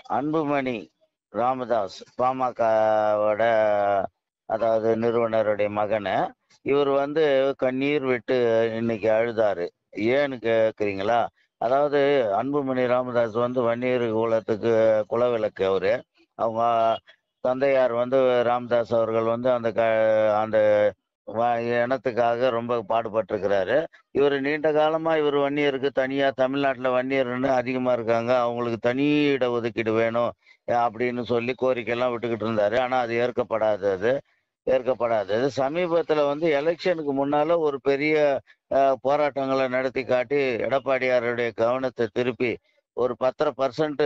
அன்புமணி ராமதாஸ் பாமகவோட அதாவது நிறுவனருடைய மகனை இவர் வந்து கண்ணீர் விட்டு இன்னைக்கு அழுதாரு ஏன்னு கேக்குறீங்களா அதாவது அன்புமணி ராமதாஸ் வந்து வன்னியர் குலத்துக்கு குலவிளக்கு அவரு அவங்க தந்தையார் வந்து ராமதாஸ் அவர்கள் வந்து அந்த க அந்த வ- இனத்துக்காக ரொம்ப பாடுபட்டிருக்கிறாரு இவர் நீண்ட காலமா இவர் வன்னியருக்கு தனியா தமிழ்நாட்டுல வன்னியர்னு அதிகமா இருக்காங்க அவங்களுக்கு தனி இட ஒதுக்கீடு வேணும் அஹ் அப்படின்னு சொல்லி கோரிக்கையெல்லாம் விட்டுக்கிட்டு இருந்தாரு ஆனா அது ஏற்கப்படாதது ஏற்கப்படாதது சமீபத்துல வந்து எலெக்ஷனுக்கு முன்னால ஒரு பெரிய அஹ், போராட்டங்களை நடத்தி காட்டி எடப்பாடியாருடைய கவனத்தை திருப்பி ஒரு பத்தரை பர்சன்ட்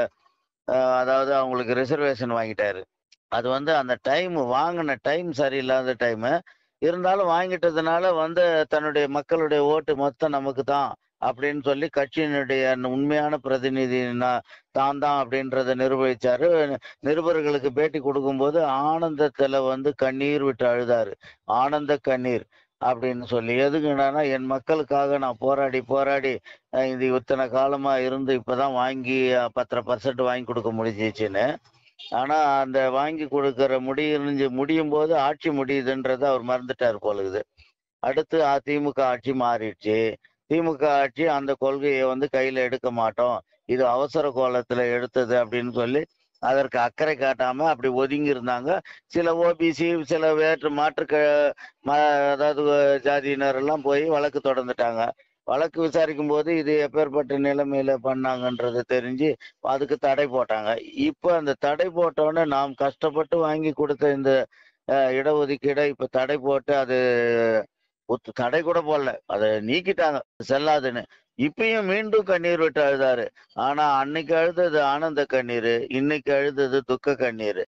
அதாவது அவங்களுக்கு ரிசர்வேஷன் வாங்கிட்டாரு அது வந்து அந்த டைம் வாங்கின டைம் சரியில்லாத டைம் இருந்தாலும் வாங்கிட்டதுனால வந்து தன்னுடைய மக்களுடைய ஓட்டு மொத்தம் நமக்கு தான் அப்படின்னு சொல்லி கட்சியினுடைய அந்த உண்மையான பிரதிநிதி நான் தான் தான் அப்படின்றத நிரூபிச்சாரு நிருபர்களுக்கு பேட்டி கொடுக்கும்போது ஆனந்தத்துல வந்து கண்ணீர் விட்டு அழுதாரு ஆனந்த கண்ணீர் அப்படின்னு சொல்லி எதுக்குன்னா என் மக்களுக்காக நான் போராடி போராடி அஹ் இது இத்தனை காலமா இருந்து இப்பதான் வாங்கி அஹ், பத்தரை பர்சன்ட் வாங்கி கொடுக்க முடிஞ்சிச்சுன்னு ஆனா அந்த வாங்கி கொடுக்கற முடிஞ்சு முடியும் போது ஆட்சி முடியுதுன்றத அவர் மறந்துட்டார் போலுது அடுத்து அ- திமுக ஆட்சி மாறிடுச்சு திமுக ஆட்சி அந்த கொள்கையை வந்து கையில எடுக்க மாட்டோம் இது அவசர கோலத்துல எடுத்தது அப்படின்னு சொல்லி அதற்கு அக்கறை காட்டாம அப்படி ஒதுங்கி இருந்தாங்க சில ஓபிசி சில வேற்று மாற்று க- ம- அதாவது ஜாதியினர் எல்லாம் போய் வழக்கு தொடர்ந்துட்டாங்க வழக்கு விசாரிக்கும் போது இது எப்பேற்பட்ட நிலைமையில பண்ணாங்கன்றது தெரிஞ்சு அதுக்கு தடை போட்டாங்க இப்ப அந்த தடை போட்டோன்னே நாம் கஷ்டப்பட்டு வாங்கி கொடுத்த இந்த அஹ், இடஒதுக்கீடை இப்ப தடை போட்டு அது ஒத்து- தடை கூட போடல அதை நீக்கிட்டாங்க செல்லாதுன்னு இப்பயும் மீண்டும் கண்ணீர் விட்டு அழுதாரு ஆனா அன்னைக்கு அழுதது ஆனந்த கண்ணீர் இன்னைக்கு அழுதது துக்க கண்ணீர்